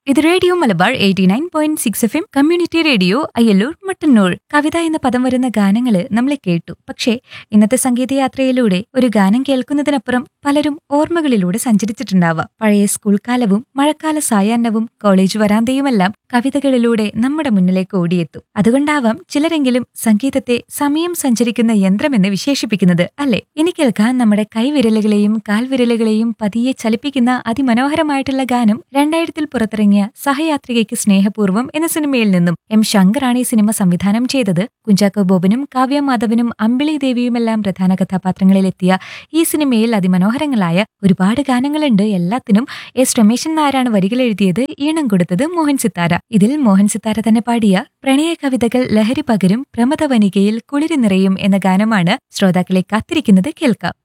ഇത് radio Malabar eighty nine point six F M community radio Ayyallur Mattannur Kavitha എന്ന പദം വരുന്ന ഗാനങ്ങള് നമ്മളെ കേട്ടു പക്ഷേ ഇന്നത്തെ സംഗീതയാത്രയിലൂടെ ഒരു ഗാനം കേൾക്കുന്നതിനപ്പുറം പലരും ഓർമ്മകളിലൂടെ സഞ്ചരിച്ചിട്ടുണ്ടാവാം പഴയ സ്കൂൾ കാലവും മഴക്കാല സായാഹ്നവും കോളേജ് വരാന്തയുമെല്ലാം കവിതകളിലൂടെ നമ്മുടെ മുന്നിലേക്ക് ഓടിയെത്തും അതുകൊണ്ടാവാം ചിലരെങ്കിലും സംഗീതത്തെ സമയം സഞ്ചരിക്കുന്ന യന്ത്രമെന്ന് വിശേഷിപ്പിക്കുന്നത് അല്ലെ ഇനി കേൾക്കാൻ നമ്മുടെ കൈവിരലുകളെയും കാൽവിരലുകളെയും പതിയെ ചലിപ്പിക്കുന്ന അതിമനോഹരമായിട്ടുള്ള ഗാനം രണ്ടായിരത്തിൽ പുറത്തിറങ്ങിയ സഹയാത്രികയ്ക്ക് സ്നേഹപൂർവ്വം എന്ന സിനിമയിൽ നിന്നും എം ശങ്കറാണ് ഈ സിനിമ സംവിധാനം ചെയ്തത് കുഞ്ചാക്കോ ബോബനും കാവ്യ മാധവനും അമ്പിളി ദേവിയുമെല്ലാം പ്രധാന കഥാപാത്രങ്ങളിലെത്തിയ ഈ സിനിമയിൽ അതിമനോഹരങ്ങളായ ഒരുപാട് ഗാനങ്ങളുണ്ട് എല്ലാത്തിനും എസ് രമേശൻ നായരാണ് വരികൾ എഴുതിയത് ഈണം കൊടുത്തത് മോഹൻ സിത്താര ഇതിൽ മോഹൻ സിത്താര തന്നെ പാടിയ പ്രണയ കവിതകൾ ലഹരി പകരും പ്രമദവനികയിൽ കുളിരി നിറയും എന്ന ഗാനമാണ് ശ്രോതാക്കളെ കാത്തിരിക്കുന്നത് കേൾക്കാം